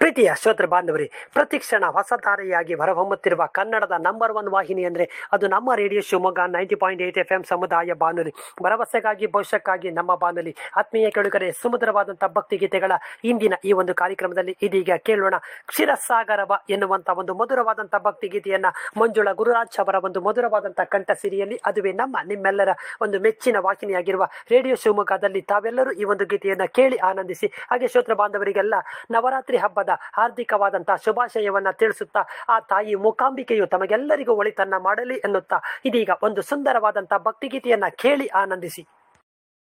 ಪ್ರೀತಿಯ ಶ್ರೋತೃ ಬಾಂಧವರೇ ಪ್ರತಿಕ್ಷಣ ಹೊಸಧಾರೆಯಾಗಿ ಹೊರಹೊಮ್ಮುತ್ತಿರುವ ಕನ್ನಡದ ನಂಬರ್ ಒನ್ ವಾಹಿನಿ ಅಂದರೆ ಅದು ನಮ್ಮ radio Shivamogga ninety point eight F M ಸಮುದಾಯ ಬಾನುಲಿ ಭರವಸೆಗಾಗಿ ಭವಿಷ್ಯಕ್ಕಾಗಿ ನಮ್ಮ ಬಾನುಲಿ ಆತ್ಮೀಯ ಕೆಳುಗರೆ ಸುಮಧುರವಾದಂಥ ಭಕ್ತಿಗೀತೆಗಳ ಇಂದಿನ ಈ ಒಂದು ಕಾರ್ಯಕ್ರಮದಲ್ಲಿ ಇದೀಗ ಕೇಳೋಣ ಕ್ಷೀರಸಾಗರವ ಎನ್ನುವಂಥ ಒಂದು ಮಧುರವಾದಂಥ ಭಕ್ತಿಗೀತೆಯನ್ನ ಮಂಜುಳಾ ಗುರುರಾಜ್ ಅವರ ಒಂದು ಮಧುರವಾದಂಥ ಕಂಠ ಸಿರಿಯಲ್ಲಿ ಅದುವೇ ನಮ್ಮ ನಿಮ್ಮೆಲ್ಲರ ಒಂದು ಮೆಚ್ಚಿನ ವಾಹಿನಿಯಾಗಿರುವ ರೇಡಿಯೋ ಶಿವಮೊಗ್ಗದಲ್ಲಿ ತಾವೆಲ್ಲರೂ ಈ ಒಂದು ಗೀತೆಯನ್ನ ಕೇಳಿ ಆನಂದಿಸಿ ಹಾಗೆ ಶ್ರೋತೃ ಬಾಂಧವರಿಗೆಲ್ಲ ನವರಾತ್ರಿ ಹಬ್ಬದ ಹಾರ್ದಿಕವಾದಂತಹ ಶುಭಾಶಯವನ್ನ ತಿಳಿಸುತ್ತಾ ಆ ತಾಯಿ ಮೂಕಾಂಬಿಕೆಯು ತಮಗೆಲ್ಲರಿಗೂ ಒಳಿತನ್ನ ಮಾಡಲಿ ಎನ್ನುತ್ತಾ ಇದೀಗ ಒಂದು ಸುಂದರವಾದಂತಹ ಭಕ್ತಿಗೀತೆಯನ್ನ ಕೇಳಿ ಆನಂದಿಸಿ